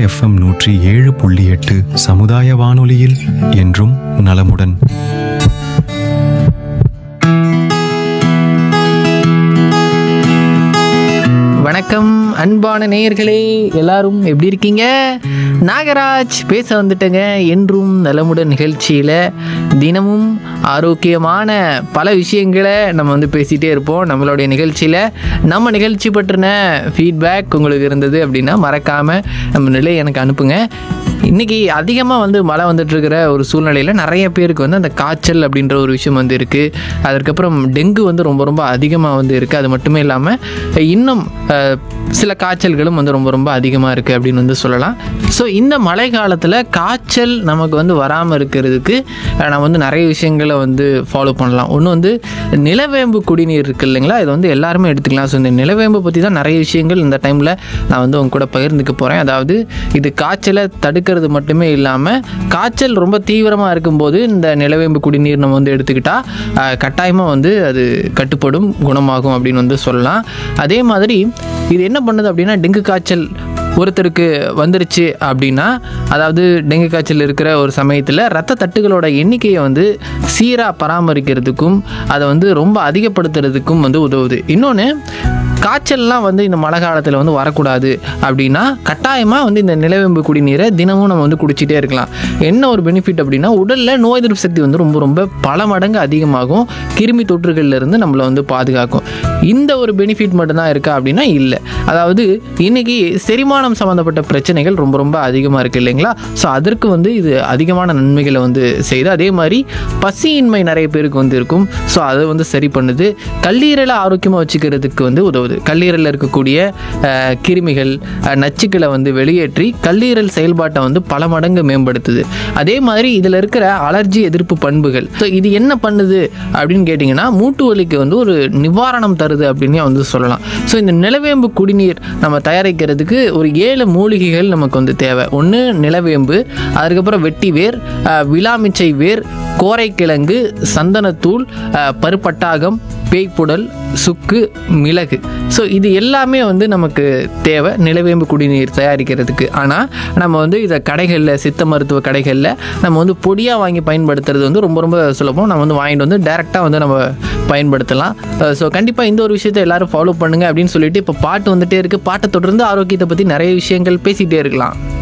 FM நூற்றி ஏழு புள்ளி எட்டு சமுதாய வானொலியில் என்றும் நலமுடன் வணக்கம் அன்பான நேயர்களே எல்லாரும் எப்படி இருக்கீங்க நாகராஜ் பேச வந்துட்டேங்க என்றும் நலமுடன் நிகழ்ச்சியில் தினமும் ஆரோக்கியமான பல விஷயங்களை நம்ம வந்து பேசிகிட்டே இருப்போம் நம்மளுடைய நிகழ்ச்சியில் நம்ம நிகழ்ச்சி பற்றின ஃபீட்பேக் உங்களுக்கு இருந்தது அப்படின்னா மறக்காமல் நம்ம நிலை எனக்கு அனுப்புங்க இன்றைக்கி அதிகமாக வந்து மழை வந்துட்டு இருக்கிற ஒரு சூழ்நிலையில் நிறைய பேருக்கு வந்து அந்த காய்ச்சல் அப்படின்ற ஒரு விஷயம் வந்து இருக்குது அதுக்கப்புறம் டெங்கு வந்து ரொம்ப ரொம்ப அதிகமாக வந்து இருக்குது அது மட்டுமே இல்லாமல் இன்னும் அஹ், சில காய்ச்சல்களும் வந்து ரொம்ப ரொம்ப அதிகமாக இருக்குது அப்படின்னு வந்து சொல்லலாம் ஸோ இந்த மழை காலத்தில் காய்ச்சல் நமக்கு வந்து வராமல் இருக்கிறதுக்கு அஹ், நம்ம வந்து நிறைய விஷயங்களை வந்து ஃபாலோ பண்ணலாம் ஒன்று வந்து நிலவேம்பு குடிநீர் இருக்குது இல்லைங்களா இதை வந்து எல்லாருமே எடுத்துக்கலாம் ஸோ இந்த நிலவேம்பு பற்றி தான் நிறைய விஷயங்கள் இந்த டைமில் நான் வந்து உங்க கூட பகிர்ந்துக்க போகிறேன் அதாவது இது காய்ச்சலை தடுக்கிறது மட்டுமே இல்லாமல் காய்ச்சல் ரொம்ப தீவிரமாக இருக்கும்போது இந்த நிலவேம்பு குடிநீர் நம்ம வந்து எடுத்துக்கிட்டால் கட்டாயமாக வந்து அது கட்டுப்படும் குணமாகும் அப்படின்னு வந்து சொல்லலாம் அதே மாதிரி இது என்ன பண்ணுது அப்படின்னா டெங்கு காய்ச்சல் ஒருத்தருக்கு வந்துருச்சு அப்படின்னா அதாவது டெங்கு காய்ச்சல் இருக்கிற ஒரு சமயத்தில் ரத்த தட்டுகளோட எண்ணிக்கையை வந்து சீராக பராமரிக்கிறதுக்கும் அதை வந்து ரொம்ப அதிகப்படுத்துறதுக்கும் வந்து உதவுது இன்னொன்று காய்ச்சல்லாம் வந்து இந்த மழை காலத்தில் வந்து வரக்கூடாது அப்படின்னா கட்டாயமாக வந்து இந்த நிலவேம்பு குடிநீரை தினமும் நம்ம வந்து குடிச்சிட்டே இருக்கலாம் என்ன ஒரு பெனிஃபிட் அப்படின்னா உடலில் நோய் எதிர்ப்பு சக்தி வந்து ரொம்ப ரொம்ப பல மடங்கு அதிகமாகும் கிருமி தொற்றுகள்ல இருந்து நம்மளை வந்து பாதுகாக்கும் இந்த ஒரு பெனிஃபிட் மட்டும்தான் இருக்கா அப்படின்னா இல்லை அதாவது இன்னைக்கு செரிமானம் சம்மந்தப்பட்ட பிரச்சனைகள் ரொம்ப ரொம்ப அதிகமாக இருக்குது இல்லைங்களா ஸோ அதற்கு வந்து இது அதிகமான நன்மைகளை வந்து செய்யுது அதே மாதிரி பசியின்மை நிறைய பேருக்கு வந்து இருக்கும் ஸோ அதை வந்து சரி பண்ணுது கல்லீரலை ஆரோக்கியமாக வச்சுக்கிறதுக்கு வந்து உதவுது கல்லீரலில் இருக்கக்கூடிய அஹ், கிருமிகள் அஹ், நச்சுக்களை வந்து வெளியேற்றி கல்லீரல் செயல்பாட்டை வந்து பல மடங்கு மேம்படுத்துது அதே மாதிரி இதில் இருக்கிற அலர்ஜி எதிர்ப்பு பண்புகள் ஸோ இது என்ன பண்ணுது அப்படின்னு கேட்டிங்கன்னா மூட்டு வலிக்கு வந்து ஒரு நிவாரணம் தருது அப்படின்னு வந்து சொல்லலாம் ஸோ இந்த நிலவேம்பு குடிநீர் நம்ம தயாரிக்கிறதுக்கு ஒரு ஏழு மூலிகைகள் நமக்கு வந்து தேவை ஒன்று நிலவேம்பு அதுக்கப்புறம் வெட்டி வேர் அஹ், விலாமிச்சை வேர் கோரைக்கிழங்கு சந்தனத்தூள் அஹ், பருப்பட்டாகம் பேய்ப்புடல் சுக்கு மிளகு ஸோ இது எல்லாமே வந்து நமக்கு தேவை நிலவேம்பு குடிநீர் தயாரிக்கிறதுக்கு ஆனால் நம்ம வந்து இதை கடைகளில் சித்த மருத்துவ கடைகளில் நம்ம வந்து பொடியாக வாங்கி பயன்படுத்துறது வந்து ரொம்ப ரொம்ப சுலபம் நம்ம வந்து வாங்கிட்டு வந்து டேரெக்டாக வந்து நம்ம பயன்படுத்தலாம் ஸோ கண்டிப்பாக இந்த ஒரு விஷயத்தை எல்லாரும் ஃபாலோ பண்ணுங்க அப்படின்னு சொல்லிட்டு இப்போ பாட்டு வந்துட்டே இருக்குது பாட்டை தொடர்ந்து ஆரோக்கியத்தை பற்றி நிறைய விஷயங்கள் பேசிகிட்டே இருக்கலாம்